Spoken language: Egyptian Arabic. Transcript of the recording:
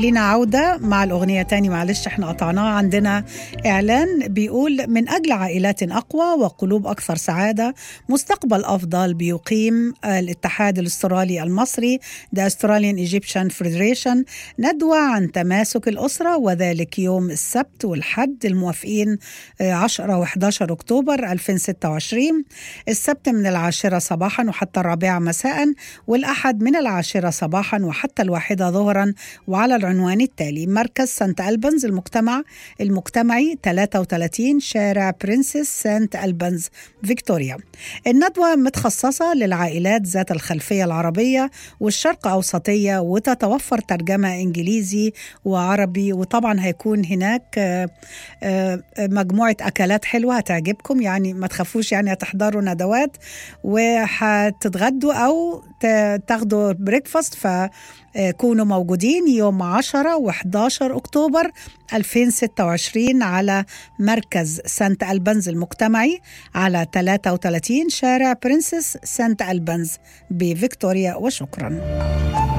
لينا عودة مع الأغنية تاني معلش احنا قطعناها عندنا إعلان بيقول من أجل عائلات أقوى وقلوب أكثر سعادة مستقبل أفضل بيقيم الاتحاد الأسترالي المصري The Australian Egyptian Federation ندوة عن تماسك الأسرة وذلك يوم السبت والحد الموافقين 10 و11 أكتوبر 2026 السبت من العاشرة صباحا وحتى الرابعة مساء والأحد من العاشرة صباحا وحتى الواحدة ظهرا وعلى العنوان التالي مركز سانت ألبنز المجتمع المجتمعي 33 شارع برنسس سانت ألبنز فيكتوريا الندوة متخصصة للعائلات ذات الخلفية العربية والشرق أوسطية وتتوفر ترجمة إنجليزي وعربي وطبعا هيكون هناك مجموعة أكلات حلوة هتعجبكم يعني ما تخافوش يعني هتحضروا ندوات وهتتغدوا أو تاخدوا بريكفاست فكونوا موجودين يوم 10 و11 أكتوبر 2026 على مركز سانت ألبنز المجتمعي على 33 شارع برنسس سانت ألبنز بفيكتوريا وشكراً